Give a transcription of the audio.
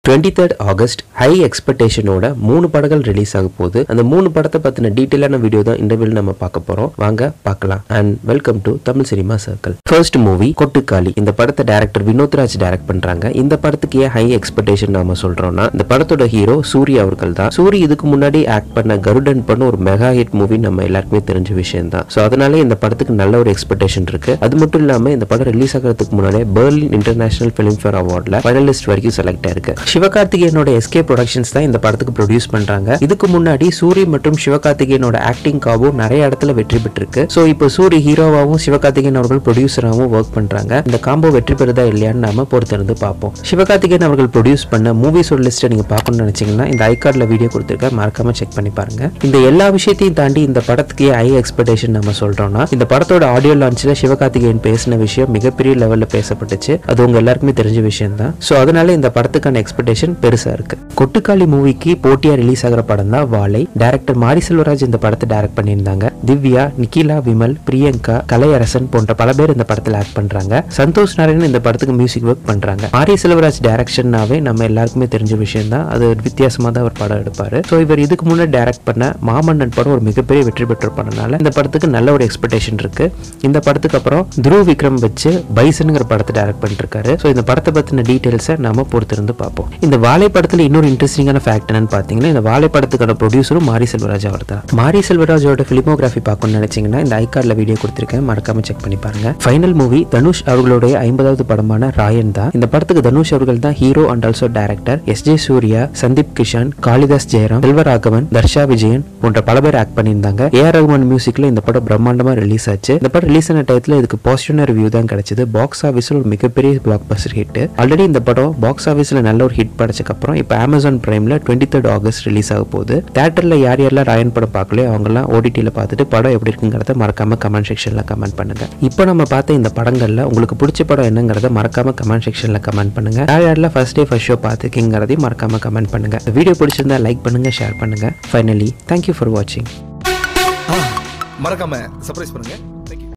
twenty third August high எக்ஸ்பெக்டேஷனோட மூணு படங்கள் ரிலீஸ் ஆக போகுது அந்த மூணு படத்தை பத்தின டீட்டெயிலான வீடியோ தான் இந்த வீடியோ நம்ம பார்க்க போறோம் வாங்க பார்க்கலாம் and welcome to Tamil cinema circle first movie Kottukkaali இந்த படத்தை டைரக்டர் வினோத்ராஜ் டைரக்ட் பண்றாங்க இந்த படத்துக்கு ஏன் ஹை எக்ஸ்பெக்டேஷன் நாம சொல்றோம்னா இந்த படத்தோட ஹீரோ சூர்யா அவர்கள் தான் சூரி இதுக்கு முன்னாடி ஆக்ட் பண்ண கருடன் பண்ண ஒரு மெகா ஹிட் மூவி நம்ம எல்லாருக்குமே தெரிஞ்ச விஷயம் தான் ஸோ அதனால இந்த படத்துக்கு நல்ல ஒரு எக்ஸ்பெக்டேஷன் இருக்கு அது மட்டும் இல்லாம இந்த படம் ரிலீஸ் ஆகிறதுக்கு முன்னாடியே பெர்லின் இன்டர்நேஷனல் ஃபிலிம் ஃபேர் அவார்ட்ல ஃபைனலிஸ்ட் வரைக்கும் செலக்ட் ஆயிருக்கு சிவகார்த்திகேயனோட எஸ்கே ப்ரொடக்ஷன்ஸ் தான் இந்த படத்துக்கு ப்ரொடியூஸ் பண்றாங்க இதுக்கு முன்னாடி சூரி மற்றும் சிவகார்த்திகேயனோட ஆக்டிங் காவும் நிறைய இடத்துல வெற்றி பெற்றிருக்கு ஸோ இப்போ சூரி ஹீரோவாகவும் சிவகார்த்திகேயன் அவர்கள் ப்ரொடியூசராகவும் ஒர்க் பண்றாங்க இந்த காம்போ வெற்றி பெறுதா இல்லையான்னு நாம பொறுத்திருந்து பார்ப்போம் சிவகார்த்திகேயன் அவர்கள் ப்ரொடியூஸ் பண்ண மூவிஸோட லிஸ்ட்டை நீங்க பார்க்கணும்னு நினைச்சீங்கன்னா இந்த ஐகார்ட்ல வீடியோ கொடுத்துருக்க மறக்காம செக் பண்ணி பாருங்க இந்த எல்லா விஷயத்தையும் தாண்டி இந்த படத்துக்கு ஹை எக்ஸ்பெக்டேஷன் நம்ம சொல்றோம்னா இந்த படத்தோட ஆடியோ லான்ச்ல சிவகார்த்திகேயன் பேசின விஷயம் மிகப்பெரிய லெவல்ல பேசப்பட்டுச்சு அது உங்க எல்லாருக்குமே தெரிஞ்ச விஷயம் தான் ஸோ அதனால இந்த படத்துக்கான எக்ஸ்பெக்டேஷன் பெருசா இருக்கு கொட்டுக்காளி மூவிக்கு போட்டியா ரிலீஸ் ஆகிற படம் தான் வாழை டைரக்டர் மாரி செல்வராஜ் இந்த படத்தை டைரக்ட் பண்ணியிருந்தாங்க திவ்யா நிக்கிலா விமல் பிரியங்கா கலையரசன் போன்ற பல பேர் இந்த படத்துல ஆக்ட் பண்றாங்க சந்தோஷ் நாராயணன் இந்த படத்துக்கு மியூசிக் ஒர்க் பண்றாங்க மாரி செல்வராஜ் டைரக்ஷன்னாவே நம்ம எல்லாருக்குமே தெரிஞ்ச விஷயம் தான் அது ஒரு வித்தியாசமா தான் ஒரு படம் எடுப்பாரு ஸோ இவர் இதுக்கு முன்னாடி டைரக்ட் பண்ண மாமன்னன் படம் ஒரு மிகப்பெரிய வெற்றி பெற்ற படம்னால இந்த படத்துக்கு நல்ல ஒரு எக்ஸ்பெக்டேஷன் இருக்கு இந்த படத்துக்கு அப்புறம் துருவ் விக்ரம் வச்சு பைசனுங்கிற படத்தை டைரக்ட் பண்ணிருக்காரு ஸோ இந்த படத்தை பத்தின டீடைல்ஸை நாம பொறுத்திருந்து பார்ப்போம் இந்த வாழை படத்துல இன்னொரு இன்ட்ரெஸ்டிங்கான ஃபேக்ட் என்னன்னு பார்த்தீங்கன்னா இந்த வாழை படத்துக்கான ப்ரொடியூசரும் மாரி செல்வராஜ் அவர் தான் மாரி செல்வராஜோட ஃபிலிமோகிராஃபி பார்க்கணும்னு நினைச்சீங்கன்னா இந்த ஐகார்ட்ல வீடியோ கொடுத்திருக்கேன் மறக்காம செக் பண்ணி பாருங்க ஃபைனல் மூவி தனுஷ் அவர்களுடைய ஐம்பதாவது படமான ராயன் தான் இந்த படத்துக்கு தனுஷ் அவர்கள் தான் hero and also director S J Suryah Sundeep Kishan Kalidas Jayaram Selvaraghavan தர்ஷா விஜயன் போன்ற பல பேர் ஆக்ட் பண்ணியிருந்தாங்க ஏ ஆர் ரகுமான் மியூசிக்ல இந்த படம் பிரம்மாண்டமா ரிலீஸ் ஆச்சு இந்த படம் ரிலீஸ் ஆன டயத்துல இதுக்கு பாசிட்டிவான ரிவ்யூ தான் கிடைச்சது பாக்ஸ் ஆஃபீஸில் ஒரு மிகப்பெரிய பிளாக் பஸ்டர் ஹிட் ஆல்ரெடி இந்த படம் பாக்ஸ் ஆஃபீஸில் நல்ல ஒரு ஹிட் படைச்சக்கு அப்புறம் இப்போ அமேசான் பிரைம்ல டுவெண்ட்டி தேர்ட் ஆகஸ்ட் ரிலீஸ் ஆக போகுது தேட்டர்ல யார் யாரெல்லாம் ராயன் படம் பார்க்கலையோ அவங்கலாம் ஓடிடியில் பார்த்துட்டு படம் எப்படி இருக்குங்கிறத மறக்காம கமெண்ட் செக்ஷன்ல கமெண்ட் பண்ணுங்க இப்போ நம்ம பார்த்த இந்த படங்கள்ல உங்களுக்கு பிடிச்ச படம் என்னங்கிறத மறக்காம கமெண்ட் செக்ஷன்ல கமெண்ட் பண்ணுங்க யார் யாரெல்லாம் ஃபர்ஸ்ட் டே ஃபர்ஸ்ட் ஷோ பார்த்துருக்கீங்கிறதையும் மறக்காம கமெண்ட் பண்ணுங்க வீடியோ பிடிச்சிருந்தா லைக் பண்ணுங்க ஷேர் பண்ணுங்க ஃபைனலி தேங்க்யூ ஃபார் வாட்சிங் மறக்காம சர்ப்ரைஸ் பண்ணுங்க